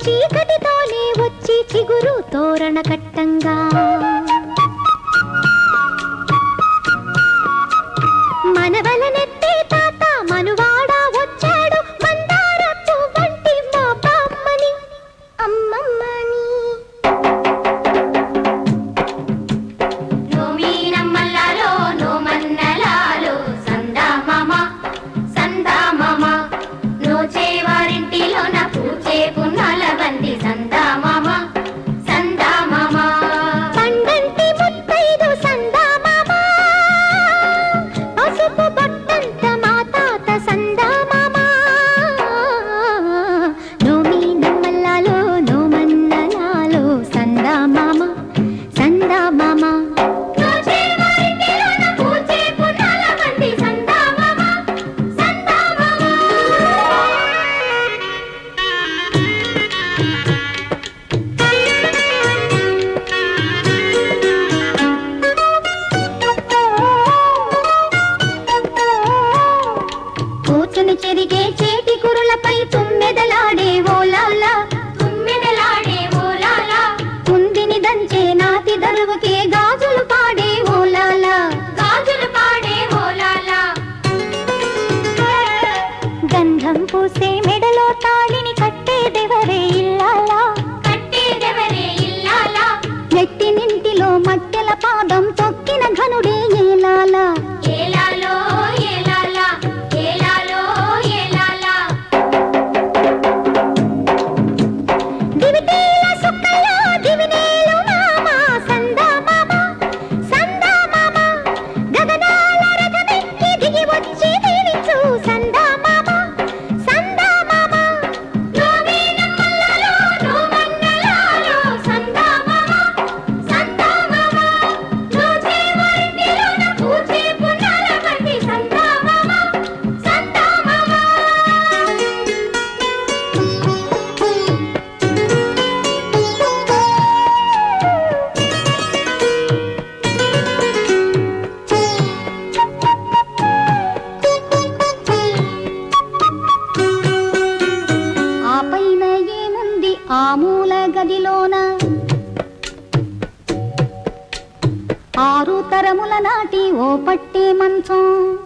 చీకటితోనే వచ్చి చిగురు తోరణ కట్టంగా మనవలనెత్తే తాత మనువాడా వచ్చాడు మందార పువ్వంటి మా బామ్మని అమ్మమ్మని నోమీనమ్మల్లాలో నోమన్నలాలో సందా మామ సందా మామ నోచేవారింటిలోన పూచే పున్నాల బంది సందా మామ సందా మామ పండంటి ముత్తైదు సందామామ పసుపు బొట్టంత మా తాత సందామామ నోమి నమ్మల్లాలో నోమన్నలాలో సందామామ సందామామ నోచేవారింటిలోన పూచే పున్నాల బంది సందా మామ సందా మామ కూర్చుని చెరిగే చేటి కురులపై తుమ్మెదలాడే ఓలాలా తుమ్మెదలాడే ఓలాలా కుందిని దంచే నాతి దరువుకే గాజులు పాడే ఓలాలా గాజులు పాడే ఓలాలా గంధం పూసే మెడలో తాళిని కట్టేదెవరే ఇల్లాలా కట్టేదెవరే ఇల్లాలా నెట్టి నింటిలో మట్టెల పాదం తొక్కిన ఘనుడే ఏలాలా ఏలాలో ఏలాలా ఏలాలో ఏలాలా దివిటీల సుక్కలో దివినేలు మామ సందా మామ సందా మామ గగనాల రథమెక్కి దిగి వచ్చి దీవించు సందా మామ సందా మామ నోమేనమ్మల్లాలో నోమన్నలాలో సందా మామ సందా మామ నోచేవారింటిలోన పూచే పున్నాల బండి సందా మామ సందా మామ ఆ పైన ఏముంది ఆ మూల గదిలోన ఆరు తరముల నాటి ఓ పట్టే మంచం